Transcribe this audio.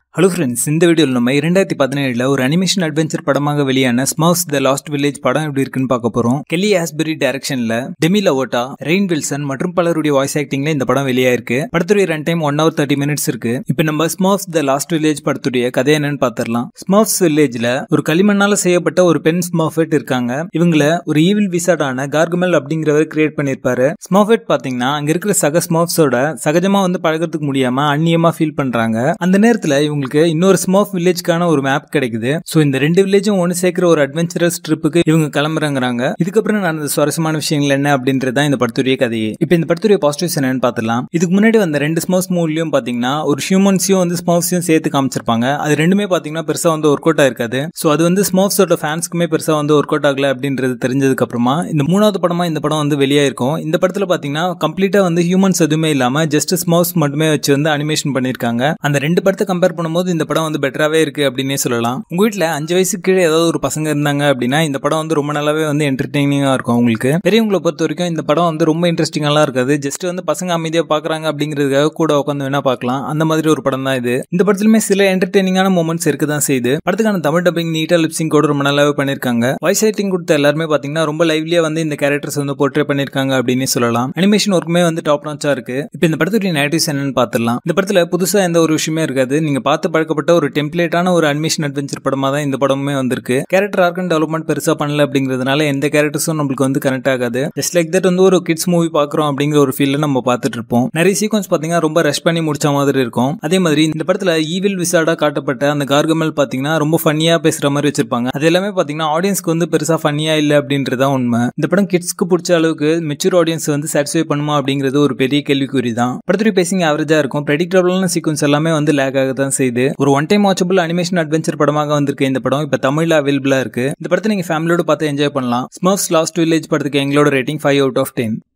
hello friends இந்த வீடியோவில் நம்ம இரண்டாயிரத்தி பதினேழில் ஒரு அனிமேஷன் அட்வென்ச்சர் படமாக வெளியான ஸ்மவுஸ் த லாஸ்ட் வில்லேஜ் படம் எப்படி இருக்குன்னு பார்க்க போறோம் கெல்லி ஆஸ்பெரி டைரக்ஷன்ல டெமி லவோட்டா ரெயின் வில்சன் மற்றும் பலருடைய வாய்ஸ் ஆக்டிங்ல இந்த படம் வெளியாயிருக்கு படத்துடைய run time one hour thirty minutes இருக்கு இப்போ நம்ம ஸ்மவுஸ் த லாஸ்ட் வில்லேஜ் படத்துடைய கதை என்னன்னு பார்த்துடலாம் ஸ்மவுஸ் வில்லேஜ்ல ஒரு களிமண்ணால செய்யப்பட்ட ஒரு பெண் ஸ்மாஃபெட் இருக்காங்க இவங்கள ஒரு ஈவில் விசாடான கார்கமல் அப்படிங்கிறவர் கிரியேட் பண்ணிருப்பாரு ஸ்மாஃபெட் பாத்தீங்கன்னா அங்க இருக்கிற சக ஸ்மாஃப்ஸோட சகஜமா வந்து பழகிறதுக்கு முடியாம அந்நியமா ஃபீல் பண்றாங்க அந்த நேரத்துல இவங்களுக்கு இன்னொரு ஸ்மாஃப் வில்லேஜ்க்கான ஒரு மேப் கிடைக்குது சோ இந்த ரெண்டு வில்லேஜும் ஒன்று சேர்க்கிற ஒரு அட்வென்ச்சரஸ் ட்ரிப்புக்கு இவங்க கிளம்புறாங்கிறாங்க இதுக்கப்புறம் நடந்த சுவாரஸ்யமான விஷயங்கள் என்ன அப்படின்றது தான் இந்த படத்துடைய கதையே இப்போ இந்த படத்துடைய பாசிட்டிவ்ஸ் என்னன்னு பார்த்துலாம் இதுக்கு முன்னாடி வந்த ரெண்டு ஸ்மாஃப்ஸ் மூவிலையும் பாத்தீங்கன்னா ஒரு ஹியூமன்ஸையும் வந்து ஸ்மாஃப்ஸையும் சேர்த்து காமிச்சிருப்பாங்க அது ரெண்டுமே பாத்தீங்கன்னா பெருசா வந்து ஒர்க் அவுட் ஆயிருக்காது சோ அது வந்து ஸ்மாஃப்ஸோட ஃபேன்ஸ்க்குமே பெருசா வந்து ஒர்க் அவுட் ஆகல அப்படின்றது தெரிஞ்சதுக்கு அப்புறமா இந்த மூணாவது படமா இந்த படம் வந்து வெளியாயிருக்கும் இந்த படத்துல பாத்தீங்கன்னா கம்ப்ளீட்டா வந்து ஹியூமன்ஸ் எதுவுமே இல்லாம ஜஸ்ட் ஸ்மாஃப்ஸ் மட்டுமே வச்சு வந்து அனிமேஷன் பண்ணிருக்காங்க அந்த ரெண்டு படத்தை கம்பேர் பண்ணும்போது இந்த படம் வந்து பெட்டராகவே இருக்கு அப்படின்னே சொல்லலாம் உங்க வீட்டில் அஞ்சு வயசுக்கு கீழே ஏதாவது ஒரு பசங்க இருந்தாங்க அப்படின்னா இந்த படம் வந்து ரொம்ப நல்லாவே வந்து என்டர்டெய்னிங்காக இருக்கும் உங்களுக்கு பெரியவங்களை பொறுத்த வரைக்கும் இந்த படம் வந்து ரொம்ப இன்ட்ரெஸ்டிங்காலாம் இருக்காது ஜஸ்ட் வந்து பசங்க அமைதியாக பார்க்குறாங்க அப்படிங்கிறதுக்காக கூட உட்காந்து வேணா பார்க்கலாம் அந்த மாதிரி ஒரு படம் தான் இது இந்த படத்துலையுமே சில என்டர்டெய்னிங்கான மூமெண்ட்ஸ் இருக்கு தான் செய்யுது படத்துக்கான தமிழ் டப்பிங் நீட்டாக லிப்சிங் கூட ரொம்ப நல்லாவே பண்ணியிருக்காங்க வாய்ஸ் ஆக்டிங் கொடுத்த எல்லாருமே பார்த்தீங்கன்னா ரொம்ப லைவ்லியாக வந்து இந்த கேரக்டர்ஸ் வந்து போர்ட்ரே பண்ணியிருக்காங்க அப்படின்னு சொல்லலாம் அனிமேஷன் ஒர்க்குமே வந்து டாப் நாச்சா இருக்கு இப்போ இந்த படத்துடைய நேட்டிவ்ஸ் என்னன்னு பார்த்துடலாம் இந்த படத்தில் புதுசாக எந்த ஒரு விஷயமே இருக்காது நீங்க பார்த்து பழக்கப்பட்ட ஒரு டெம்ப்ளேட்டான ஒரு அனிமேஷன் அட்வென்ச்சர் படமா தான் இந்த படமுமே வந்திருக்கு கேரக்டர் ஆர்க் அண்ட் டெவலப்மெண்ட் பெருசா பண்ணல அப்படிங்கிறதுனால எந்த கேரக்டர்ஸும் நம்மளுக்கு வந்து கனெக்ட் ஆகாது ஜஸ்ட் லைக் தட் வந்து ஒரு கிட்ஸ் மூவி பாக்குறோம் அப்படிங்கிற ஒரு ஃபீல்ல நம்ம பார்த்துட்டு இருப்போம் நிறைய சீக்வன்ஸ் பாத்தீங்கன்னா ரொம்ப ரஷ் பண்ணி முடிச்ச மாதிரி இருக்கும் அதே மாதிரி இந்த படத்துல ஈவில் விசாடா காட்டப்பட்ட அந்த கார்கமல் பாத்தீங்கன்னா ரொம்ப ஃபன்னியா பேசுற மாதிரி வச்சிருப்பாங்க அது எல்லாமே பாத்தீங்கன்னா ஆடியன்ஸ்க்கு வந்து பெருசா ஃபன்னியா இல்ல அப்படின்றதா உண்மை இந்த படம் கிட்ஸ்க்கு பிடிச்ச அளவுக்கு மெச்சூர் ஆடியன்ஸ் வந்து சாட்டிஸ்ஃபை பண்ணுமா அப்படிங்கிறது ஒரு பெரிய கேள்விக்குறி தான் படத்துடைய பேசிங் ஆவரேஜா இருக்கும் ப்ரெடிக்டபிளான சீக்வன்ஸ் எல்லாமே வந்து லேக் ஆக தான் செய்யுது ஒரு one time watchable animation adventure படமாக வந்திருக்கு இந்த படம் இப்ப தமிழ்ல அவைலபிளா இருக்கு இந்த படத்தை நீங்க ஃபேமிலியோட பார்த்து என்ஜாய் பண்ணலாம் ஸ்மர்ஃப்ஸ் லாஸ்ட் வில்லேஜ் படத்துக்கு எங்களோட rating five out of ten